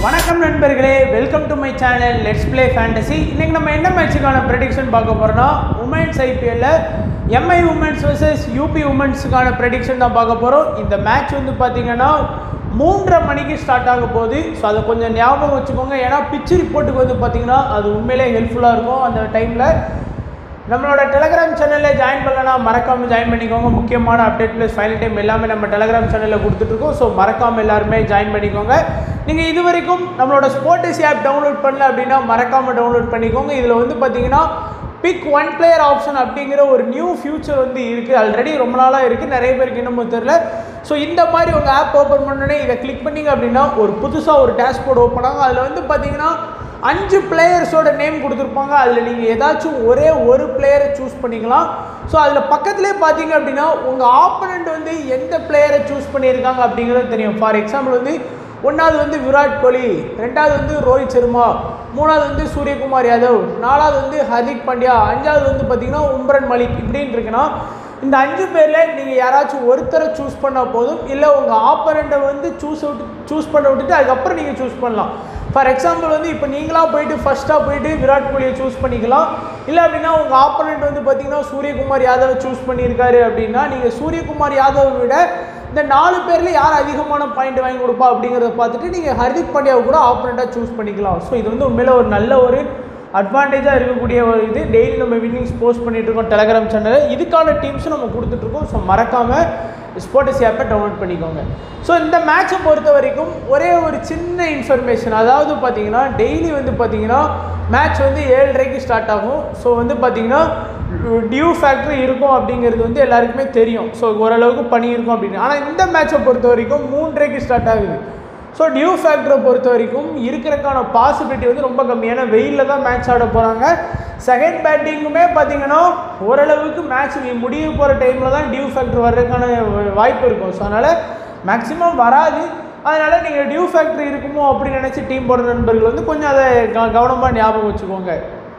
வணக்கம் நண்பர்களே welcome to my channel let's play fantasy இன்னைக்கு நம்ம என்ன மேட்சுக்கான ப்ரெடிக்ஷன் பார்க்க போறோம்னா உமன்ஸ் ஐபிஎல்ல எம்ஐ உமன்ஸ் vs யூபி உமன்ஸுக்கான ப்ரெடிக்ஷன் தான் பார்க்க போகிறோம் இந்த மேட்ச் வந்து பார்த்தீங்கன்னா மூன்றரை மணிக்கு ஸ்டார்ட் ஆக போகுது ஸோ அதை கொஞ்சம் ஞாபகம் வச்சுக்கோங்க ஏன்னா பிச்சு ரிப்போர்ட்டுக்கு வந்து பார்த்தீங்கன்னா அது உண்மையிலே ஹெல்ப்ஃபுல்லாக இருக்கும் அந்த டைமில் நம்மளோட டெலகிராம் சேனலில் ஜாயின் பண்ணலனா மறக்காமல் ஜாயின் பண்ணிக்கோங்க முக்கியமான அப்டேட் ப்ளஸ் ஃபைனல் டைம் எல்லாமே நம்ம டெலகிராம் சேனலில் கொடுத்துட்ருக்கோம் ஸோ மறக்காமல் எல்லாருமே ஜாயின் பண்ணிக்கோங்க நீங்கள் இது வரைக்கும் நம்மளோட ஸ்போர்ட்டிஸ் ஆப் டவுன்லோட் பண்ணல அப்படின்னா மறக்காமல் டவுன்லோட் பண்ணிக்கோங்க இதில் வந்து பார்த்தீங்கன்னா பிக் ஒன் பிளேயர் ஆப்ஷன் அப்படிங்கிற ஒரு நியூ ஃபியூச்சர் வந்து இருக்குது ஆல்ரெடி ரொம்ப நாளாக இருக்குது நிறைய பேருக்கு இன்னமும் தெரில ஸோ இந்த மாதிரி உங்கள் ஆப் ஓப்பன் பண்ணோடனே இதை கிளிக் பண்ணிங்க அப்படின்னா ஒரு புதுசாக ஒரு டேஷ்போர்ட் ஓப்பன் ஆகும் அதில் வந்து பார்த்தீங்கன்னா அஞ்சு பிளேயர்ஸோட நேம் கொடுத்துருப்பாங்க அதில் நீங்கள் ஏதாச்சும் ஒரே ஒரு பிளேயரை சூஸ் பண்ணிக்கலாம் ஸோ அதில் பக்கத்துலேயே பார்த்தீங்க அப்படின்னா உங்கள் ஆப்பனண்ட் வந்து எந்த பிளேயரை சூஸ் பண்ணியிருக்காங்க அப்படிங்கிறது தெரியும் ஃபார் எக்ஸாம்பிள் வந்து ஒன்றாவது வந்து விராட் கோலி ரெண்டாவது வந்து ரோஹித் சர்மா மூணாவது வந்து சூரியகுமார் யாதவ் நாலாவது வந்து ஹர்திக் பாண்டியா அஞ்சாவது வந்து பார்த்தீங்கன்னா உம்ரன் மலிக் இப்படின்னு இருக்குன்னா இந்த அஞ்சு பேரில் நீங்கள் யாராச்சும் ஒருத்தரை சூஸ் பண்ணால் போதும் இல்லை உங்கள் ஆப்பரண்ட்டை வந்து சூஸ் விட்டு சூஸ் பண்ண விட்டுட்டு அதுக்கப்புறம் நீங்கள் சூஸ் பண்ணலாம் ஃபார் எக்ஸாம்பிள் வந்து இப்போ நீங்களாக போயிட்டு ஃபஸ்ட்டாக போயிட்டு விராட் கோலியை சூஸ் பண்ணிக்கலாம் இல்லை அப்படின்னா உங்கள் ஆப்போனண்ட் வந்து பார்த்தீங்கன்னா சூரியகுமார் யாதவை சூஸ் பண்ணியிருக்காரு அப்படின்னா நீங்கள் சூரியகுமார் யாதவை விட இந்த நாலு பேரில் யார் அதிகமான பாயிண்ட் வாங்கி கொடுப்பா அப்படிங்கிறத பார்த்துட்டு நீங்கள் ஹர்திக் பாண்டியாவை கூட ஆப்போனண்ட்டாக சூஸ் பண்ணிக்கலாம் ஸோ இது வந்து உண்மையில ஒரு நல்ல ஒரு அட்வான்டேஜாக இருக்கக்கூடிய ஒரு இது டெய்லி நம்ம வின்னிங்ஸ் போஸ்ட் பண்ணிட்டு இருக்கோம் டெலகிராம் சேனலில் இதுக்கான டீம்ஸும் நம்ம கொடுத்துட்ருக்கோம் ஸோ மறக்காமல் ஸ்போர்ட்ஸ் ஆப்பை டவுன்லோட் பண்ணிக்கோங்க ஸோ இந்த மேட்சை பொறுத்த வரைக்கும் ஒரே ஒரு சின்ன இன்ஃபர்மேஷன் அதாவது பார்த்தீங்கன்னா டெய்லி வந்து பார்த்தீங்கன்னா மேட்ச் வந்து ஏழரைக்கு ஸ்டார்ட் ஆகும் ஸோ வந்து பார்த்தீங்கன்னா டியூ ஃபேக்ட்ரி இருக்கும் அப்படிங்கிறது வந்து எல்லாருக்குமே தெரியும் ஸோ ஓரளவுக்கு பணி இருக்கும் அப்படின்னு ஆனால் இந்த மேட்சை பொறுத்த வரைக்கும் மூன்றரைக்கு ஸ்டார்ட் ஆகுது ஸோ டியூ ஃபேக்டரை பொறுத்த வரைக்கும் இருக்கிறதுக்கான பாசிபிலிட்டி வந்து ரொம்ப கம்மி ஏன்னா வெயிலில் தான் மேட்ச் ஆட போகிறாங்க செகண்ட் பேட்டிங்குமே பார்த்தீங்கன்னா ஓரளவுக்கு மேட்ச் முடிய போகிற டைமில் தான் டியூ ஃபேக்டர் வர்றதுக்கான வாய்ப்பு இருக்கும் ஸோ அதனால் மேக்ஸிமம் வராது அதனால் நீங்கள் டியூ ஃபேக்டரி இருக்குமோ அப்படின்னு நினச்சி டீம் போடுற நண்பர்கள் வந்து கொஞ்சம் அதை க கவனமாக ஞாபகம் வச்சுக்கோங்க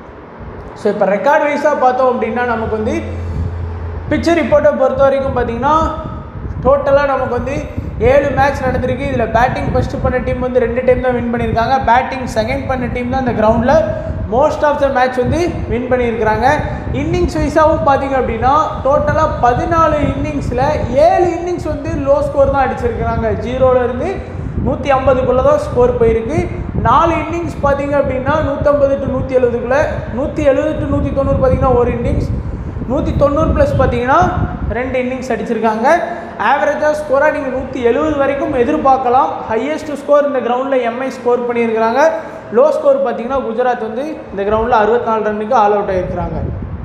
ஸோ இப்போ ரெக்கார்ட் வைஸாக பார்த்தோம் அப்படின்னா நமக்கு வந்து பிக்சர் ரிப்போர்ட்டை பொறுத்த வரைக்கும் பார்த்தீங்கன்னா டோட்டலாக நமக்கு வந்து ஏழு மேட்ச் நடந்திருக்கு இதில் பேட்டிங் ஃபஸ்ட்டு பண்ண டீம் வந்து ரெண்டு டைம் தான் வின் பண்ணியிருக்காங்க பேட்டிங் செகண்ட் பண்ண டீம் தான் அந்த கிரவுண்டில் மோஸ்ட் ஆஃப் த மேட்ச் வந்து வின் பண்ணியிருக்கிறாங்க இன்னிங்ஸ் வைஸாகவும் பார்த்தீங்க அப்படின்னா டோட்டலாக பதினாலு இன்னிங்ஸில் ஏழு இன்னிங்ஸ் வந்து லோ ஸ்கோர் தான் அடிச்சிருக்கிறாங்க ஜீரோலேருந்து நூற்றி ஐம்பதுக்குள்ளே தான் ஸ்கோர் போயிருக்கு நாலு இன்னிங்ஸ் பார்த்தீங்க அப்படின்னா நூற்றம்பது டு நூற்றி எழுபதுக்குள்ளே நூற்றி எழுபது டு நூற்றி தொண்ணூறு பார்த்தீங்கன்னா ஒரு இன்னிங்ஸ் நூற்றி தொண்ணூறு ப்ளஸ் பார்த்தீங்கன்னா ரெண்டு இன்னிங்ஸ் அடிச்சிருக்காங்க ஆவரேஜாக ஸ்கோராக நீங்கள் நூற்றி எழுபது வரைக்கும் எதிர்பார்க்கலாம் ஹையஸ்ட் ஸ்கோர் இந்த கிரவுண்டில் எம்ஐ ஸ்கோர் பண்ணியிருக்கிறாங்க லோ ஸ்கோர் பார்த்தீங்கன்னா குஜராத் வந்து இந்த கிரவுண்டில் அறுபத்தி நாலு ரன்னுக்கு ஆல் அவுட் ஆகிருக்கிறாங்க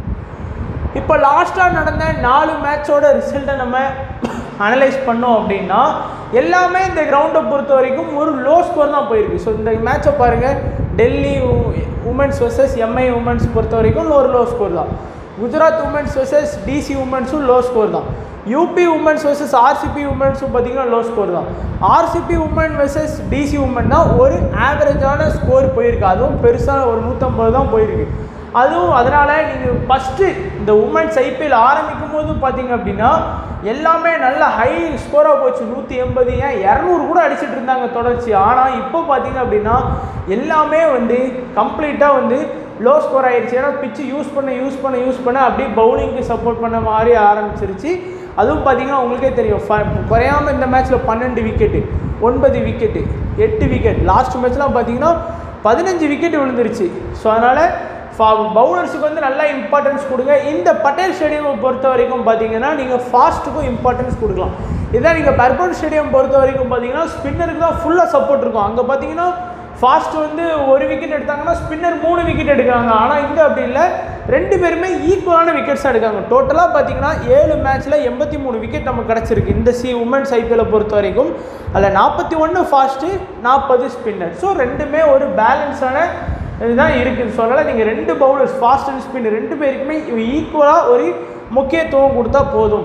இப்போ லாஸ்ட்டாக நடந்த நாலு மேட்சோட ரிசல்ட்டை நம்ம அனலைஸ் பண்ணோம் அப்படின்னா எல்லாமே இந்த கிரவுண்டை பொறுத்த வரைக்கும் ஒரு லோ ஸ்கோர் தான் போயிருக்கு ஸோ இந்த மேட்சை பாருங்கள் Delhi women's versus MI women's பொறுத்த வரைக்கும் ஒரு லோ ஸ்கோர் தான் குஜராத் உமன்ஸ் வர்சஸ் டிசி உமன்ஸும் லோ ஸ்கோர் தான் யூபி உமன்ஸ் வர்சஸ் ஆர்சிபி உமன்ஸும் பார்த்தீங்கன்னா லோ ஸ்கோர் தான் RCB women versus DC women தான் ஒரு ஆவரேஜான ஸ்கோர் போயிருக்கு அதுவும் பெருசாக ஒரு நூற்றம்பது தான் போயிருக்கு அதுவும் அதனால் நீங்கள் ஃபஸ்ட்டு இந்த உமன்ஸ் ஐபிஎல் ஆரம்பிக்கும் போது பார்த்தீங்க அப்படின்னா எல்லாமே நல்ல ஹை ஸ்கோராக போச்சு நூற்றி எண்பது ஏன் இரநூறு கூட அடிச்சிட்டு இருந்தாங்க தொடர்ச்சி ஆனால் இப்போ பார்த்தீங்க அப்படின்னா எல்லாமே வந்து கம்ப்ளீட்டாக வந்து லோ ஸ்கோர் ஆயிடுச்சு ஏன்னா பிச்சு யூஸ் பண்ண யூஸ் பண்ண யூஸ் பண்ண அப்படியே பவுலிங்க்கு சப்போர்ட் பண்ண மாதிரி ஆரம்பிச்சிருச்சு அதுவும் பார்த்தீங்கன்னா உங்களுக்கே தெரியும் குறையாமல் இந்த மேட்ச்சில் பன்னெண்டு விக்கெட்டு ஒன்பது விக்கெட்டு எட்டு விக்கெட் லாஸ்ட் மேட்ச்லாம் பார்த்தீங்கன்னா பதினஞ்சு விக்கெட் விழுந்துருச்சு ஸோ அதனால் பவுலர்ஸுக்கு வந்து நல்லா இம்பார்ட்டன்ஸ் கொடுங்க இந்த பட்டேல் ஸ்டேடியமை பொறுத்த வரைக்கும் பார்த்தீங்கன்னா நீங்கள் ஃபாஸ்ட்டுக்கும் இம்பார்ட்டன்ஸ் கொடுக்கலாம் இதான் நீங்கள் பர்பன் ஸ்டேடியம் பொறுத்த வரைக்கும் பார்த்தீங்கன்னா ஸ்பின்னருக்கு தான் ஃபுல்லாக சப்போர்ட் இருக்கும் அங்கே பார்த்தீங்கன்னா ஃபாஸ்ட் வந்து ஒரு விக்கெட் எடுத்தாங்கன்னா ஸ்பின்னர் மூணு விக்கெட் எடுக்கிறாங்க ஆனால் இங்கே அப்படி இல்லை ரெண்டு பேருமே ஈக்குவலான விக்கெட்ஸ் எடுக்காங்க டோட்டலாக பார்த்தீங்கன்னா ஏழு மேட்ச்சில் எண்பத்தி மூணு விக்கெட் நமக்கு கிடச்சிருக்கு இந்த சி உமன்ஸ் ஐபிஎல்லை பொறுத்த வரைக்கும் அதில் நாற்பத்தி ஒன்று ஃபாஸ்ட்டு நாற்பது ஸ்பின்னர் ஸோ ரெண்டுமே ஒரு பேலன்ஸான இதுதான் இருக்குது சொல்லலை நீங்கள் ரெண்டு பவுலர்ஸ் ஃபாஸ்ட் அண்ட் ஸ்பின் ரெண்டு பேருக்குமே ஈக்குவலாக ஒரு முக்கியத்துவம் கொடுத்தா போதும்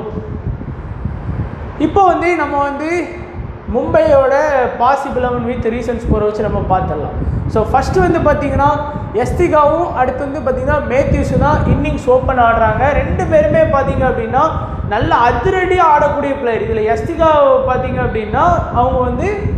இப்போ வந்து நம்ம வந்து மும்பையோட பாசிபிள் லெவன் வித் ரீசன்ஸ் ஸ்கோரை வச்சு நம்ம பார்த்துடலாம் ஸோ ஃபஸ்ட்டு வந்து பார்த்தீங்கன்னா எஸ்திகாவும் அடுத்து வந்து பார்த்தீங்கன்னா மேத்யூஸும் தான் இன்னிங்ஸ் ஓப்பன் ஆடுறாங்க ரெண்டு பேருமே பார்த்தீங்க அப்படின்னா நல்ல அதிரடியாக ஆடக்கூடிய பிளேயர் இதில் எஸ்திகா பார்த்தீங்க அப்படின்னா அவங்க வந்து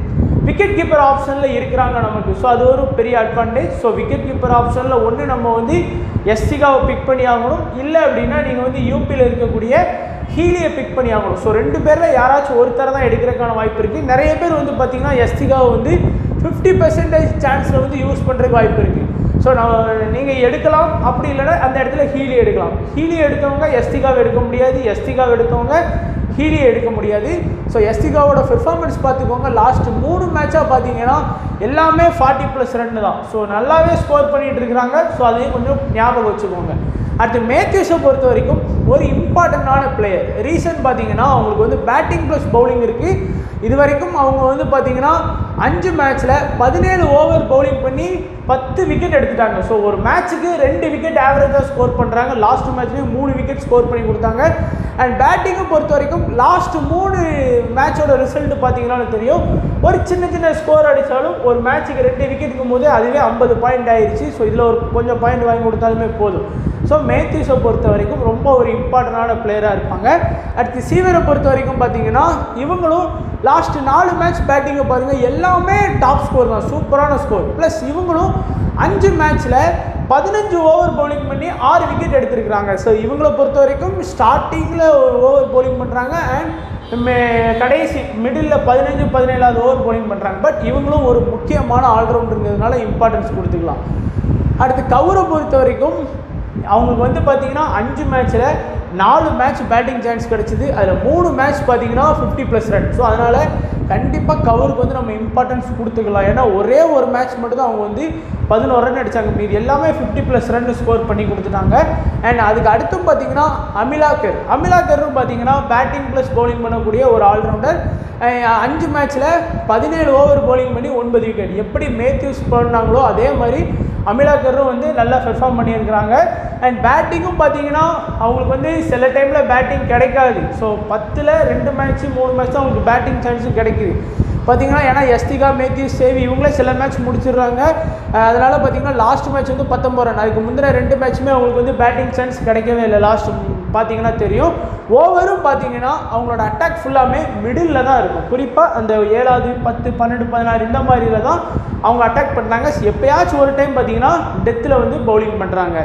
விக்கெட் கீப்பர் ஆப்ஷனில் இருக்கிறாங்க நமக்கு ஸோ அது ஒரு பெரிய அட்வான்டேஜ் ஸோ விக்கெட் கீப்பர் ஆப்ஷனில் ஒன்று நம்ம வந்து எஸ்டிகாவை பிக் பண்ணி ஆகணும் இல்லை அப்படின்னா நீங்கள் வந்து யூபியில் இருக்கக்கூடிய ஹீலியை பிக் பண்ணி ஆகணும் ஸோ ரெண்டு பேரில் யாராச்சும் ஒருத்தரை தான் எடுக்கிறதுக்கான வாய்ப்பு இருக்குது நிறைய பேர் வந்து பார்த்தீங்கன்னா எஸ்டிகாவை வந்து ஃபிஃப்டி பெர்சன்டேஜ் சான்ஸில் வந்து யூஸ் பண்ணுறதுக்கு வாய்ப்பு இருக்குது ஸோ நான் நீங்கள் எடுக்கலாம் அப்படி இல்லைன்னா அந்த இடத்துல ஹீலி எடுக்கலாம் ஹீலி எடுத்தவங்க எஸ்டிகாவை எடுக்க முடியாது எஸ்டிகாவை எடுத்தவங்க ஹீலியை எடுக்க முடியாது ஸோ எஸ்டிகாவோட பெர்ஃபார்மன்ஸ் பார்த்துக்கோங்க லாஸ்ட் மூணு மேட்சாக பார்த்தீங்கன்னா எல்லாமே ஃபார்ட்டி ப்ளஸ் ரன் தான் ஸோ நல்லாவே ஸ்கோர் பண்ணிட்டு இருக்கிறாங்க ஸோ அதையும் கொஞ்சம் ஞாபகம் வச்சுக்கோங்க அடுத்து மேத்யூஸை பொறுத்த வரைக்கும் ஒரு இம்பார்ட்டண்ட்டான பிளேயர் ரீசன் பார்த்தீங்கன்னா அவங்களுக்கு வந்து பேட்டிங் ப்ளஸ் பவுலிங் இருக்குது இது வரைக்கும் அவங்க வந்து பார்த்தீங்கன்னா அஞ்சு மேட்ச்சில் பதினேழு ஓவர் பவுலிங் பண்ணி பத்து விக்கெட் எடுத்துட்டாங்க ஸோ ஒரு மேட்ச்சுக்கு ரெண்டு விக்கெட் ஆவரேஜாக ஸ்கோர் பண்ணுறாங்க லாஸ்ட் மேட்ச்லேயும் மூணு விக்கெட் ஸ்கோர் பண்ணி கொடுத்தாங்க அண்ட் பேட்டிங்கை பொறுத்த வரைக்கும் லாஸ்ட் மூணு மேட்சோட ரிசல்ட் பார்த்தீங்கன்னா தெரியும் ஒரு சின்ன சின்ன ஸ்கோர் அடித்தாலும் ஒரு மேட்ச்சுக்கு ரெண்டு விக்கெட்டுக்கும் போது அதுவே ஐம்பது பாயிண்ட் ஆயிடுச்சு ஸோ இதில் ஒரு கொஞ்சம் பாயிண்ட் வாங்கி கொடுத்தாலுமே போதும் ஸோ மேத்யூஸை பொறுத்த வரைக்கும் ரொம்ப ஒரு இம்பார்ட்டண்டான பிளேயராக இருப்பாங்க அடுத்து சீவரை பொறுத்த வரைக்கும் பார்த்தீங்கன்னா இவங்களும் லாஸ்ட் நாலு மேட்ச் பேட்டிங்கை பாருங்கள் எல்லாமே டாப் ஸ்கோர் தான் சூப்பரான ஸ்கோர் ப்ளஸ் இவங்களும் அஞ்சு மேட்ச்சில் பதினஞ்சு ஓவர் பவுலிங் பண்ணி ஆறு விக்கெட் எடுத்திருக்கிறாங்க ஸோ இவங்களை பொறுத்த வரைக்கும் ஸ்டார்டிங்கில் ஒரு ஓவர் பவுலிங் பண்ணுறாங்க அண்ட் கடைசி மிடில் பதினஞ்சு பதினேழாவது ஓவர் பவுலிங் பண்ணுறாங்க பட் இவங்களும் ஒரு முக்கியமான ஆல்ரவுண்டருங்கிறதுனால இம்பார்ட்டன்ஸ் கொடுத்துக்கலாம் அடுத்து கவுரை பொறுத்த வரைக்கும் அவங்களுக்கு வந்து பார்த்தீங்கன்னா அஞ்சு மேட்ச்சில் நாலு மேட்ச் பேட்டிங் சான்ஸ் கிடச்சிது அதில் மூணு மேட்ச் பார்த்தீங்கன்னா ஃபிஃப்டி ப்ளஸ் ரன் ஸோ அதனால் கண்டிப்பாக கவருக்கு வந்து நம்ம இம்பார்ட்டன்ஸ் கொடுத்துக்கலாம் ஏன்னா ஒரே ஒரு மேட்ச் மட்டும் தான் அவங்க வந்து பதினோரு ரன் அடித்தாங்க மீதி எல்லாமே ஃபிஃப்டி ப்ளஸ் ரன் ஸ்கோர் பண்ணி கொடுத்துட்டாங்க அண்ட் அதுக்கு அடுத்தும் பார்த்தீங்கன்னா அமிலாக்கர் அமிலாக்கரும் பார்த்தீங்கன்னா பேட்டிங் ப்ளஸ் பவுலிங் பண்ணக்கூடிய ஒரு ஆல்ரவுண்டர் அஞ்சு மேட்ச்சில் பதினேழு ஓவர் பவுலிங் பண்ணி ஒன்பது விக்கெட் எப்படி மேத்யூஸ் பண்ணாங்களோ அதே மாதிரி அமிலாக்கரும் வந்து நல்லா பெர்ஃபார்ம் பண்ணியிருக்கிறாங்க அண்ட் பேட்டிங்கும் பார்த்தீங்கன்னா அவங்களுக்கு வந்து சில டைமில் பேட்டிங் கிடைக்காது ஸோ பத்தில் ரெண்டு மேட்ச்சு மூணு மேட்ச் தான் அவங்களுக்கு பேட்டிங் சான்ஸும் கிடைக்குது பார்த்தீங்கன்னா ஏன்னா எஸ்டிகா மேத்யூஸ் சேவி இவங்களே சில மேட்ச் முடிச்சிடுறாங்க அதனால் பார்த்தீங்கன்னா லாஸ்ட் மேட்ச் வந்து பத்தொம்பது ரன் அதுக்கு முந்தின ரெண்டு மேட்ச்சுமே அவங்களுக்கு வந்து பேட்டிங் சான்ஸ் கிடைக்கவே இல்லை லாஸ்ட் பார்த்தீங்கன்னா தெரியும் ஓவரும் பார்த்தீங்கன்னா அவங்களோட அட்டாக் ஃபுல்லாமே மிடில் தான் இருக்கும் குறிப்பாக அந்த ஏழாவது பத்து பன்னெண்டு பதினாறு இந்த மாதிரில தான் அவங்க அட்டாக் பண்ணுறாங்க எப்பயாச்சும் ஒரு டைம் பார்த்தீங்கன்னா டெத்தில் வந்து பவுலிங் பண்ணுறாங்க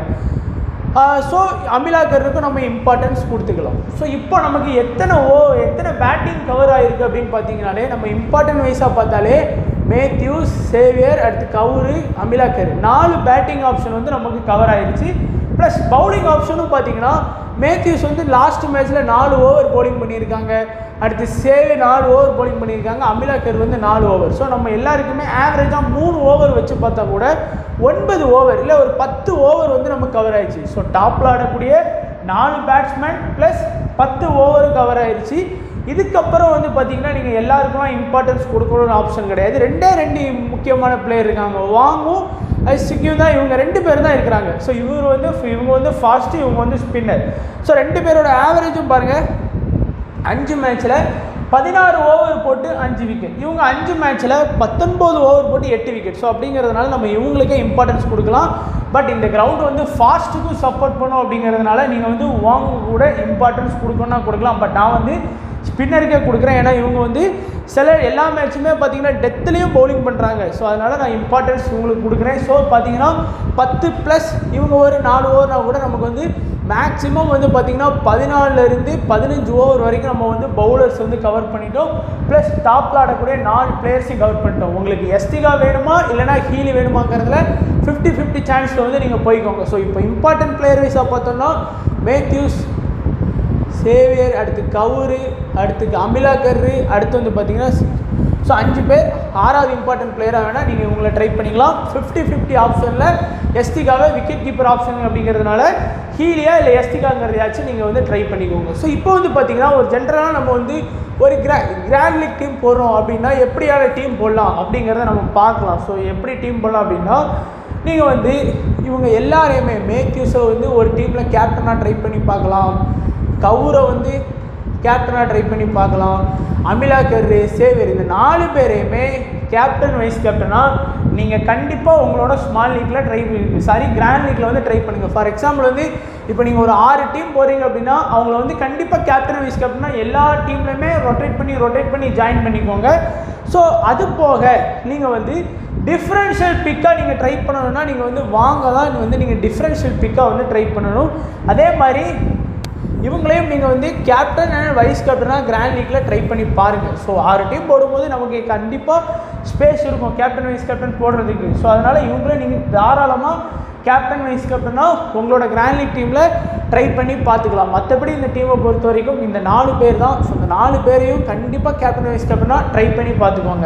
ஸோ அமிலாக்கருக்கு நம்ம இம்பார்ட்டன்ஸ் கொடுத்துக்கலாம் ஸோ இப்போ நமக்கு எத்தனை ஓ எத்தனை பேட்டிங் கவர் ஆகிருக்கு அப்படின்னு பார்த்தீங்கனாலே நம்ம இம்பார்ட்டன்ட் வைஸாக பார்த்தாலே மேத்யூஸ் சேவியர் அடுத்து கவுரு அமிலாக்கர் நாலு பேட்டிங் ஆப்ஷன் வந்து நமக்கு கவர் ஆயிருச்சு ப்ளஸ் பவுலிங் ஆப்ஷனும் பார்த்தீங்கன்னா மேத்யூஸ் வந்து லாஸ்ட் மேட்ச்சில் நாலு ஓவர் பவுலிங் பண்ணியிருக்காங்க அடுத்து சேவே நாலு ஓவர் பவுலிங் பண்ணியிருக்காங்க அமிலாக்கர் வந்து நாலு ஓவர் ஸோ நம்ம எல்லாருக்குமே ஆவரேஜாக மூணு ஓவர் வச்சு பார்த்தா கூட ஒன்பது ஓவர் இல்லை ஒரு பத்து ஓவர் வந்து நமக்கு கவர் ஆயிடுச்சு ஸோ டாப்பில் ஆடக்கூடிய நாலு பேட்ஸ்மேன் ப்ளஸ் பத்து ஓவர் கவர் ஆயிடுச்சு இதுக்கப்புறம் வந்து பார்த்தீங்கன்னா நீங்கள் எல்லாருக்குலாம் இம்பார்ட்டன்ஸ் கொடுக்கணும்னு ஆப்ஷன் கிடையாது ரெண்டே ரெண்டு முக்கியமான பிளேயர் இருக்காங்க வாங்கும் சிக்கியும் தான் இவங்க ரெண்டு பேர் தான் இருக்கிறாங்க ஸோ இவர் வந்து இவங்க வந்து ஃபாஸ்ட்டு இவங்க வந்து ஸ்பின்னர் ஸோ ரெண்டு பேரோட ஆவரேஜும் பாருங்கள் அஞ்சு மேட்ச்சில் பதினாறு ஓவர் போட்டு அஞ்சு விக்கெட் இவங்க அஞ்சு மேட்ச்சில் பத்தொன்பது ஓவர் போட்டு எட்டு விக்கெட் ஸோ அப்படிங்கிறதுனால நம்ம இவங்களுக்கே இம்பார்ட்டன்ஸ் கொடுக்கலாம் பட் இந்த கிரவுண்ட் வந்து ஃபாஸ்ட்டுக்கும் சப்போர்ட் பண்ணும் அப்படிங்கிறதுனால நீங்கள் வந்து வாங்க கூட இம்பார்ட்டன்ஸ் கொடுக்கணும்னா கொடுக்கலாம் பட் நான் வந்து ஸ்பின்னருக்கே கொடுக்குறேன் ஏன்னா இவங்க வந்து சில எல்லா மேட்சுமே பார்த்தீங்கன்னா டெத்துலேயும் பவுலிங் பண்ணுறாங்க ஸோ அதனால் நான் இம்பார்ட்டன்ஸ் இவங்களுக்கு கொடுக்குறேன் ஸோ பார்த்தீங்கன்னா பத்து ப்ளஸ் இவங்க ஒரு நாலு ஓவர்னா கூட நமக்கு வந்து மேக்ஸிமம் வந்து பார்த்திங்கன்னா பதினாலுலேருந்து பதினஞ்சு ஓவர் வரைக்கும் நம்ம வந்து பவுலர்ஸ் வந்து கவர் பண்ணிட்டோம் ப்ளஸ் டாப்பில் ஆடக்கூடிய நாலு பிளேயர்ஸையும் கவர் பண்ணிட்டோம் உங்களுக்கு எஸ்டிகா வேணுமா இல்லைனா ஹீலி வேணுமாங்கிறதுல ஃபிஃப்டி ஃபிஃப்டி சான்ஸில் வந்து நீங்கள் போய்க்கோங்க ஸோ இப்போ இம்பார்ட்டன்ட் பிளேயர் வைஸாக பார்த்தோம்னா மேத்யூஸ் சேவியர் அடுத்து கவுரு அடுத்து அமிலா கர்ரு அடுத்து வந்து பார்த்தீங்கன்னா ஸோ அஞ்சு பேர் ஆறாவது இம்பார்ட்டன்ட் பிளேயராக வேணால் நீங்கள் உங்களை ட்ரை பண்ணிக்கலாம் ஃபிஃப்டி ஃபிஃப்டி ஆப்ஷனில் எஸ்டிகாவை விக்கெட் கீப்பர் ஆப்ஷன் அப்படிங்கிறதுனால ஹீலியா இல்லை எஸ்டிகாங்கிறதையாச்சும் நீங்கள் வந்து ட்ரை பண்ணிக்கோங்க ஸோ இப்போ வந்து பார்த்தீங்கன்னா ஒரு ஜென்ரலாக நம்ம வந்து ஒரு கிரா கிராண்ட் லீக் டீம் போடுறோம் அப்படின்னா எப்படியான டீம் போடலாம் அப்படிங்கிறத நம்ம பார்க்கலாம் ஸோ எப்படி டீம் போடலாம் அப்படின்னா நீங்கள் வந்து இவங்க எல்லாரையுமே மேத்யூஸை வந்து ஒரு டீமில் கேப்டனாக ட்ரை பண்ணி பார்க்கலாம் கவுரை வந்து கேப்டனாக ட்ரை பண்ணி பார்க்கலாம் அமிலா கர்ரு சேவியர் இந்த நாலு பேரையுமே கேப்டன் வைஸ் கேப்டனாக நீங்கள் கண்டிப்பாக உங்களோட ஸ்மால் லீக்கில் ட்ரை சாரி கிராண்ட் லீக்கில் வந்து ட்ரை பண்ணுங்கள் ஃபார் எக்ஸாம்பிள் வந்து இப்போ நீங்கள் ஒரு ஆறு டீம் போகிறீங்க அப்படின்னா அவங்கள வந்து கண்டிப்பாக கேப்டன் வைஸ் கேப்டனாக எல்லா டீம்லையுமே ரொட்டேட் பண்ணி ரொட்டேட் பண்ணி ஜாயின் பண்ணிக்கோங்க ஸோ அது போக நீங்கள் வந்து டிஃப்ரென்ஷியல் பிக்காக நீங்கள் ட்ரை பண்ணணும்னா நீங்கள் வந்து வாங்க தான் வந்து நீங்கள் டிஃப்ரென்ஷியல் பிக்காக வந்து ட்ரை பண்ணணும் அதே மாதிரி இவங்களையும் நீங்கள் வந்து கேப்டன் அண்ட் வைஸ் கேப்டனாக கிராண்ட் லீக்கில் ட்ரை பண்ணி பாருங்கள் ஸோ ஆறு டீம் போடும்போது நமக்கு கண்டிப்பாக ஸ்பேஸ் இருக்கும் கேப்டன் வைஸ் கேப்டன் போடுறதுக்கு ஸோ அதனால் இவங்களையும் நீங்கள் தாராளமாக கேப்டன் வைஸ் கேப்டனா உங்களோட கிராண்ட் லீக் டீமில் ட்ரை பண்ணி பார்த்துக்கலாம் மற்றபடி இந்த டீமை பொறுத்த வரைக்கும் இந்த நாலு பேர் தான் ஸோ இந்த நாலு பேரையும் கண்டிப்பாக கேப்டன் வைஸ் கேப்டனாக ட்ரை பண்ணி பார்த்துக்கோங்க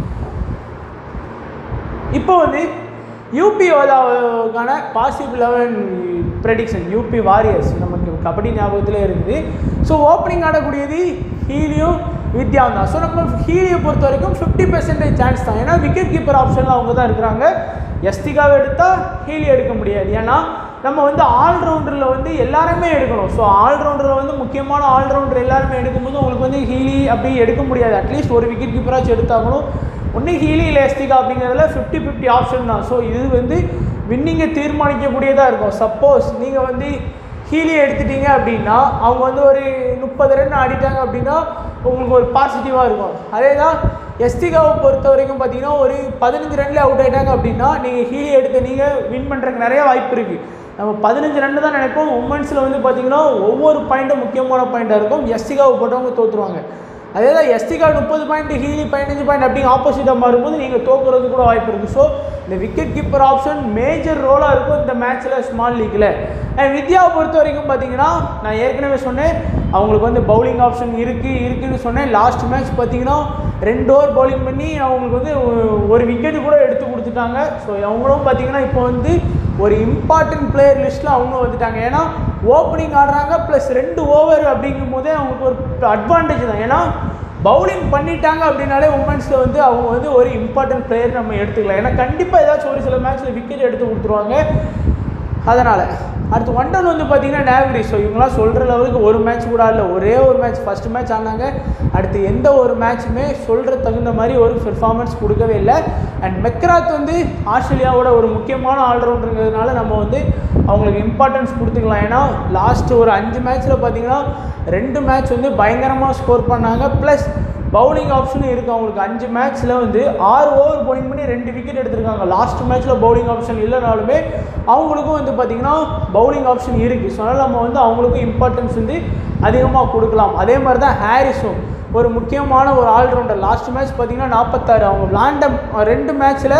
இப்போ வந்து யூபி ஓதாவுக்கான possible eleven prediction UP warriors நமக்கு கபடி ஞாபகத்தில் இருக்குது ஸோ ஓப்பனிங் ஆடக்கூடியது ஹீலியும் வித்யாவும் தான் ஸோ நம்ம ஹீலியை பொறுத்த வரைக்கும் ஃபிஃப்டி பர்சன்டேஜ் சான்ஸ் தான் ஏன்னா விக்கெட் கீப்பர் ஆப்ஷனில் அவங்க தான் இருக்கிறாங்க எஸ்திகாவை எடுத்தால் ஹீலி எடுக்க முடியாது ஏன்னா நம்ம வந்து ஆல்ரவுண்டரில் வந்து எல்லாருமே எடுக்கணும் ஸோ ஆல்ரவுண்டரில் வந்து முக்கியமான ஆல்ரவுண்டர் எல்லாருமே எடுக்கும்போது உங்களுக்கு வந்து ஹீலி அப்படி எடுக்க முடியாது அட்லீஸ்ட் ஒரு விக்கெட் கீப்பராச்சும் எடுத்தாகணும் ஒன்று ஹீலி இல்லை எஸ்திகா அப்படிங்கிறதுல ஃபிஃப்டி ஃபிஃப்டி ஆப்ஷன் தான் ஸோ இது வந்து வின்னிங்கை தீர்மானிக்கக்கூடியதாக இருக்கும் சப்போஸ் நீங்கள் வந்து ஹீலியை எடுத்துட்டீங்க அப்படின்னா அவங்க வந்து ஒரு முப்பது ரன் ஆடிட்டாங்க அப்படின்னா உங்களுக்கு ஒரு பாசிட்டிவாக இருக்கும் அதே தான் எஸ்திகாவை பொறுத்த வரைக்கும் பார்த்தீங்கன்னா ஒரு பதினஞ்சு ரன்ல அவுட் ஆயிட்டாங்க அப்படின்னா நீங்கள் ஹீலி எடுத்து நீங்கள் வின் பண்ணுறதுக்கு நிறைய வாய்ப்பு இருக்குது நம்ம பதினஞ்சு ரன் தான் நினைப்போம் உமன்ஸில் வந்து பார்த்தீங்கன்னா ஒவ்வொரு பாயிண்ட்டும் முக்கியமான பாயிண்ட்டாக இருக்கும் எஸ்திகாவை போட்டவங்க தோற்றுருவாங்க அதே தான் எஸ்டிகா முப்பது பாயிண்ட் ஹீலி பதினஞ்சு பாயிண்ட் அப்படிங்க ஆப்போசிட்டாக மாறும்போது நீங்கள் தோக்குறது கூட வாய்ப்பு இருக்குது ஸோ இந்த விக்கெட் கீப்பர் ஆப்ஷன் மேஜர் ரோலாக இருக்கும் இந்த மேட்ச்சில் ஸ்மால் லீக்கில் அண்ட் வித்யாவை பொறுத்த வரைக்கும் பார்த்தீங்கன்னா நான் ஏற்கனவே சொன்னேன் அவங்களுக்கு வந்து பவுலிங் ஆப்ஷன் இருக்குது இருக்குன்னு சொன்னேன் லாஸ்ட் மேட்ச் பார்த்தீங்கன்னா ரெண்டு ஓவர் பவுலிங் பண்ணி அவங்களுக்கு வந்து ஒ- ஒரு விக்கெட்டு கூட எடுத்து கொடுத்துட்டாங்க ஸோ அவங்களும் பார்த்தீங்கன்னா இப்போ வந்து ஒரு இம்பார்ட்டன்ட் பிளேயர் லிஸ்ட்டில் அவங்க வந்துட்டாங்க ஏன்னா ஓப்பனிங் ஆடுறாங்க ப்ளஸ் ரெண்டு ஓவர் அப்படிங்கும் போதே அவங்களுக்கு ஒரு அட்வான்டேஜ் தான் ஏன்னா பவுலிங் பண்ணிட்டாங்க அப்படின்னாலே உமன்ஸில் வந்து அவங்க வந்து ஒரு இம்பார்ட்டன்ட் பிளேயர் நம்ம எடுத்துக்கலாம் ஏன்னா கண்டிப்பாக ஏதாச்சும் ஒரு சில மேட்ச்சில் விக்கெட் எடுத்து கொடுத்துருவாங்க அதனால் அடுத்து ஒன் டவுன் வந்து பார்த்தீங்கன்னா நேவரி ஸோ இவங்களாம் சொல்கிற லெவலுக்கு ஒரு மேட்ச் கூட இல்லை ஒரே ஒரு மேட்ச் ஃபஸ்ட் மேட்ச் ஆனாங்க அடுத்து எந்த ஒரு மேட்ச்சுமே சொல்கிற தகுந்த மாதிரி ஒரு பெர்ஃபார்மன்ஸ் கொடுக்கவே இல்லை அண்ட் மெக்ராத் வந்து ஆஸ்திரேலியாவோட ஒரு முக்கியமான ஆல்ரவுண்டருங்கிறதுனால நம்ம வந்து அவங்களுக்கு இம்பார்ட்டன்ஸ் கொடுத்துக்கலாம் ஏன்னா லாஸ்ட் ஒரு அஞ்சு மேட்ச்சில் பார்த்தீங்கன்னா ரெண்டு மேட்ச் வந்து பயங்கரமாக ஸ்கோர் பண்ணாங்க ப்ளஸ் பவுலிங் ஆப்ஷனும் இருக்குது அவங்களுக்கு அஞ்சு மேட்ச்சில் வந்து ஆறு ஓவர் bowling பண்ணி ரெண்டு விக்கெட் எடுத்திருக்காங்க லாஸ்ட் மேட்ச்சில் பவுலிங் ஆப்ஷன் இல்லைனாலுமே அவங்களுக்கும் வந்து பார்த்திங்கன்னா பவுலிங் ஆப்ஷன் இருக்குது ஸோ அதனால் நம்ம வந்து அவங்களுக்கும் இம்பார்ட்டன்ஸ் வந்து அதிகமாக கொடுக்கலாம் அதே மாதிரி தான் ஹாரிஸும் ஒரு முக்கியமான ஒரு ஆல்ரவுண்டர் லாஸ்ட் மேட்ச் பார்த்தீங்கன்னா நாற்பத்தாறு அவங்க விளாண்ட ரெண்டு மேட்ச்சில்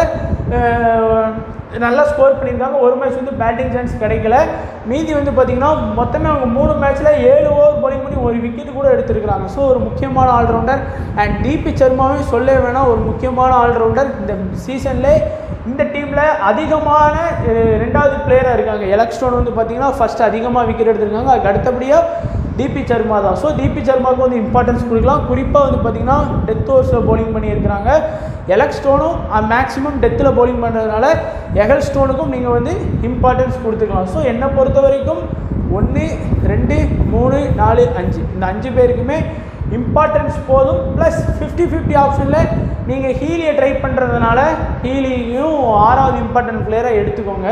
நல்லா ஸ்கோர் பண்ணியிருக்காங்க ஒரு மேட்ச் வந்து பேட்டிங் சான்ஸ் கிடைக்கல மீதி வந்து பார்த்தீங்கன்னா மொத்தமே அவங்க மூணு மேட்ச்சில் ஏழு ஓவர் bowling பண்ணி ஒரு விக்கெட் கூட எடுத்திருக்கிறாங்க ஸோ ஒரு முக்கியமான ஆல்ரவுண்டர் அண்ட் டிபி சர்மாவே சொல்ல வேணாம் ஒரு முக்கியமான ஆல்ரவுண்டர் இந்த சீசனில் இந்த டீமில் அதிகமான அஹ், ரெண்டாவது பிளேயராக இருக்காங்க எலக்ஸ்டோன் வந்து பார்த்தீங்கன்னா ஃபர்ஸ்ட் அதிகமாக விக்கெட் எடுத்திருக்காங்க அதுக்கு அடுத்தபடியாக டிபி சர்மா தான் ஸோ டிபி சர்மாவுக்கு வந்து இம்பார்ட்டன்ஸ் கொடுக்கலாம் குறிப்பாக வந்து பார்த்தீங்கன்னா டெத் ஓவர்ஸில் bowling பண்ணியிருக்கிறாங்க எலக் ஸ்டோனும் மேக்ஸிமம் டெத்தில் bowling பண்ணுறதுனால எகல் ஸ்டோனுக்கும் நீங்கள் வந்து இம்பார்ட்டன்ஸ் கொடுத்துக்கலாம் ஸோ என்னை பொறுத்த வரைக்கும் ஒன்று ரெண்டு மூணு நாலு அஞ்சு இந்த அஞ்சு பேருக்குமே இம்பார்ட்டன்ஸ் போதும் ப்ளஸ் ஃபிஃப்டி ஃபிஃப்டி ஆப்ஷனில் நீங்கள் ஹீலியை ட்ரை பண்ணுறதுனால ஹீலியும் ஆறாவது இம்பார்ட்டன்ட் பிளேயராக எடுத்துக்கோங்க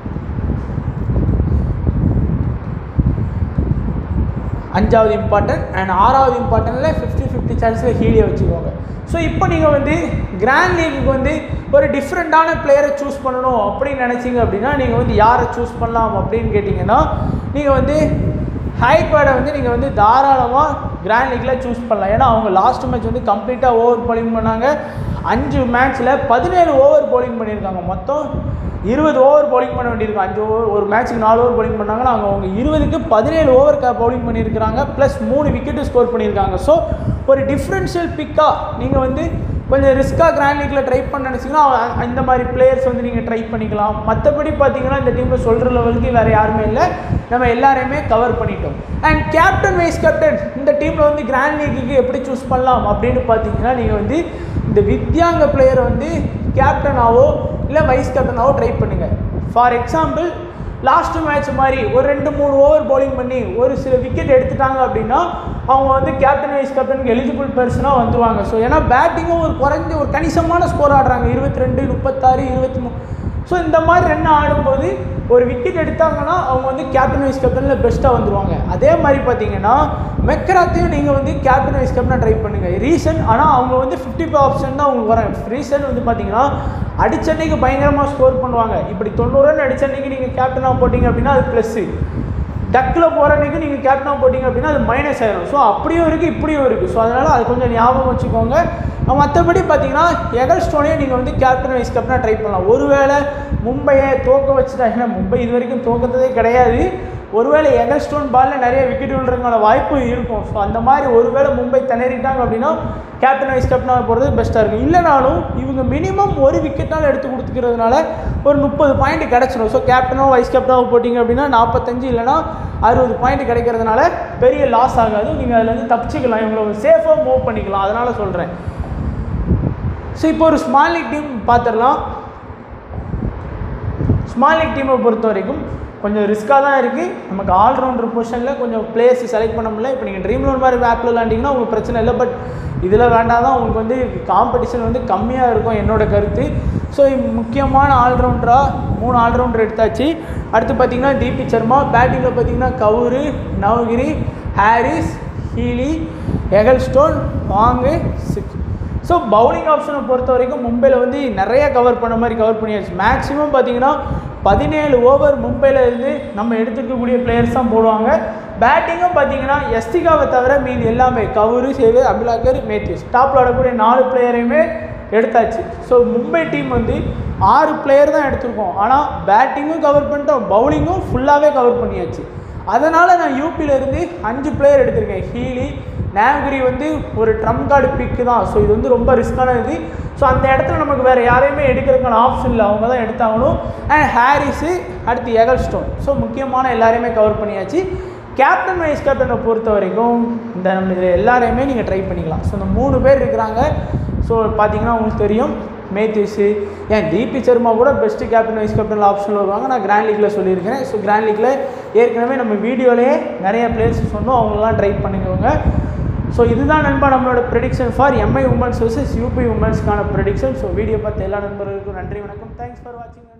அஞ்சாவது இம்பார்ட்டன்ட் அண்ட் ஆறாவது இம்பார்ட்டன்ட்டில் ஃபிஃப்டி ஃபிஃப்டி சான்ஸில் ஹீலியை வச்சுக்கோங்க ஸோ இப்போ நீங்கள் வந்து கிராண்ட் லீக்குக்கு வந்து ஒரு டிஃப்ரெண்ட்டான பிளேயரை சூஸ் பண்ணணும் அப்படின்னு நினச்சிங்க அப்படின்னா நீங்கள் வந்து யாரை சூஸ் பண்ணலாம் அப்படின்னு கேட்டிங்கன்னா நீங்கள் வந்து ஹைக்வேர்டை வந்து நீங்கள் வந்து தாராளமாக கிராண்ட் லீக்கில் சூஸ் பண்ணலாம் ஏன்னா அவங்க லாஸ்ட் மேட்ச் வந்து கம்ப்ளீட்டாக ஓவர் bowling பண்ணாங்க அஞ்சு மேட்ச்சில் பதினேழு ஓவர் bowling பண்ணியிருக்காங்க மொத்தம் இருபது ஓவர் bowling பண்ண வேண்டியிருக்கும் அஞ்சு ஓவர் ஒரு மேட்ச்சுக்கு நாலு ஓவர் bowling பண்ணாங்கன்னா அவங்க அவங்க இருபதுக்கு பதினேழு ஓவர் bowling பண்ணியிருக்கிறாங்க ப்ளஸ் மூணு விக்கெட்டு ஸ்கோர் பண்ணியிருக்காங்க ஸோ ஒரு டிஃப்ரென்ஷியல் பிக்காக நீங்கள் வந்து கொஞ்சம் ரிஸ்க்காக கிராண்ட் லீக்கில் ட்ரை பண்ண நினச்சிங்கன்னா அவ- இந்த மாதிரி பிளேயர்ஸ் வந்து நீங்கள் ட்ரை பண்ணிக்கலாம் மற்றபடி பார்த்தீங்கன்னா இந்த டீமில் சொல்கிற லெவலுக்கு வேறு யாருமே இல்லை நம்ம எல்லாரையுமே கவர் பண்ணிட்டோம் அண்ட் கேப்டன் வைஸ் கேப்டன் இந்த டீமில் வந்து கிராண்ட் லீக்குக்கு எப்படி சூஸ் பண்ணலாம் அப்படின்னு பார்த்தீங்கன்னா நீங்கள் வந்து இந்த வித்யாங்க பிளேயரை வந்து கேப்டனாவோ இல்லை வைஸ் கேப்டனாவோ ட்ரை பண்ணுங்கள் ஃபார் எக்ஸாம்பிள் லாஸ்ட் மேட்ச் மாதிரி ஒரு ரெண்டு மூணு ஓவர் bowling பண்ணி ஒரு சில விக்கெட் எடுத்துட்டாங்க அப்படின்னா அவங்க வந்து கேப்டன் வைஸ் கேப்டனுக்கு எலிஜிபிள் பர்சனாக வந்துருவாங்க ஸோ ஏன்னா பேட்டிங்கும் ஒரு குறைஞ்ச ஒரு கணிசமான ஸ்கோர் ஆடுறாங்க இருபத்தி ரெண்டு முப்பத்தாறு இருபத்தி மூ ஸோ இந்த மாதிரி ரன் ஆடும்போது ஒரு விக்கெட் எடுத்தாங்கன்னா அவங்க வந்து கேப்டன் வைஸ் கேப்டனில் பெஸ்ட்டாக வந்துருவாங்க அதே மாதிரி பார்த்தீங்கன்னா மெக்ராத்தையும் நீங்கள் வந்து கேப்டன் வைஸ் கேப்டனாக ட்ரை பண்ணுங்கள் ரீசன் ஆனால் அவங்க வந்து ஃபிஃப்டி ஃபைவ் ஆப்ஷன் தான் அவங்களுக்கு வராங்க ரீசன் வந்து பார்த்தீங்கன்னா அடிச்சன்னைக்கு பயங்கரமாக ஸ்கோர் பண்ணுவாங்க இப்படி தொண்ணூறு ரன் அடிச்சன்னைக்கு நீங்கள் கேப்டனாக போட்டிங்க அப்படின்னா அது ப்ளஸ்ஸு டக்கில் போகிற அன்னைக்கு நீங்கள் கேப்டனாக போட்டிங்க அப்படின்னா அது மைனஸ் ஆயிரும் ஸோ அப்படியும் இருக்குது இப்படியும் இருக்குது ஸோ அதனால் அது கொஞ்சம் ஞாபகம் வச்சுக்கோங்க மற்றபடி பார்த்தீங்கன்னா எகல் ஸ்டோனையும் நீங்கள் வந்து கேப்டன் வைஸ் கேப்டனாக ட்ரை பண்ணலாம் ஒருவேளை மும்பையை தோக்க வச்சுட்டாங்கன்னா மும்பை இது வரைக்கும் தோக்கத்ததே கிடையாது ஒருவேளை எகல் ஸ்டோன் பாலில் நிறைய விக்கெட் விழுறதுக்கான வாய்ப்பு இருக்கும் ஸோ அந்த மாதிரி ஒருவேளை மும்பை திணறிட்டாங்க அப்படின்னா கேப்டன் வைஸ் கேப்டனாக போகிறது பெஸ்ட்டாக இருக்கும் இல்லைனாலும் இவங்க மினிமம் ஒரு விக்கெட்னாலும் எடுத்து கொடுத்துக்கிறதுனால ஒரு முப்பது பாயிண்ட் கிடச்சிடும் ஸோ கேப்டனோ வைஸ் கேப்டனோ போட்டிங்க அப்படின்னா நாற்பத்தஞ்சு இல்லைனா அறுபது பாயிண்ட் கிடைக்கிறதுனால பெரிய லாஸ் ஆகாது நீங்கள் அதில் வந்து தப்பிச்சுக்கலாம் இவங்களை சேஃபாக மூவ் பண்ணிக்கலாம் அதனால் சொல்கிறேன் ஸோ இப்போ ஒரு ஸ்மால் லீக் டீம் பார்த்துடலாம் ஸ்மால் லீக் டீமை பொறுத்த வரைக்கும் கொஞ்சம் ரிஸ்க்காக தான் இருக்குது நமக்கு ஆல்ரவுண்டர் பொசிஷனில் கொஞ்சம் பிளேயர்ஸ் செலக்ட் பண்ண முடியல இப்போ நீங்கள் ட்ரீம் லோன் மாதிரி ஆப்பில் விளாண்டிங்கன்னா உங்களுக்கு பிரச்சனை இல்லை பட் இதில் வேண்டாம் தான் உங்களுக்கு வந்து காம்படிஷன் வந்து கம்மியாக இருக்கும் என்னோட கருத்து ஸோ முக்கியமான ஆல்ரவுண்டராக மூணு ஆல்ரவுண்டர் எடுத்தாச்சு அடுத்து பார்த்தீங்கன்னா தீபி சர்மா பேட்டிங்கில் பார்த்தீங்கன்னா Kaur Navgire Harris Healy Ecclestone Wong six so bowling ஆப்ஷனை பொறுத்த வரைக்கும் மும்பையில் வந்து நிறைய கவர் பண்ண மாதிரி கவர் பண்ணியாச்சு மேக்ஸிமம் பார்த்தீங்கன்னா பதினேழு ஓவர் மும்பையில் இருந்து நம்ம எடுத்துக்கக்கூடிய பிளேயர்ஸ் தான் போடுவாங்க பேட்டிங்கும் பார்த்தீங்கன்னா எஸ்டிகாவை தவிர மீதி எல்லாமே கவுரு சேவு அபிலாக்கர் மேத்யூஸ் டாப்பில் ஆடக்கூடிய நாலு பிளேயரையுமே எடுத்தாச்சு ஸோ மும்பை டீம் வந்து ஆறு பிளேயர் தான் எடுத்திருக்கோம் ஆனால் பேட்டிங்கும் கவர் பண்ணிட்டோம் பவுலிங்கும் ஃபுல்லாகவே கவர் பண்ணியாச்சு அதனால் நான் யூபியிலேருந்து அஞ்சு பிளேயர் எடுத்திருக்கேன் ஹீலி நேவ்கிரி வந்து ஒரு ட்ரம் கார்டு பிக்கு தான் ஸோ இது வந்து ரொம்ப ரிஸ்க்கான இது ஸோ அந்த இடத்துல நமக்கு வேறு யாரையுமே எடுக்கிறதுக்கான ஆப்ஷன் இல்லை அவங்க தான் எடுத்தாகணும் அண்ட் ஹாரிஸு அடுத்து எகல்ஸ்டோன் ஸோ முக்கியமான எல்லாரையுமே கவர் பண்ணியாச்சு கேப்டன் வைஸ் கேப்டனை பொறுத்த வரைக்கும் இந்த நம்ம இதில் எல்லாரையுமே நீங்கள் ட்ரை பண்ணிக்கலாம் ஸோ இந்த மூணு பேர் இருக்கிறாங்க ஸோ பார்த்தீங்கன்னா உங்களுக்கு தெரியும் மேத்யூஸு ஏன் தீபி சர்மா கூட பெஸ்ட்டு கேப்டன் வைஸ் கேப்டன் ஆப்ஷனில் வருவாங்க நான் கிராண்ட் லீக்கில் சொல்லியிருக்கிறேன் ஸோ கிராண்ட் லீக்கில் ஏற்கனவே நம்ம வீடியோலேயே நிறைய பிளேயர்ஸ் சொன்னோம் அவங்களெலாம் ட்ரை பண்ணிக்கோங்க ஸோ இதுதான் நண்பா நம்மளோட prediction for MI women's versus UP உமன்ஸ்க்கான ப்ரெடிக்ஷன் ஸோ வீடியோ பார்த்து எல்லா நண்பர்களுக்கும் நன்றி வணக்கம் தேங்க்ஸ் ஃபார் வாட்சிங்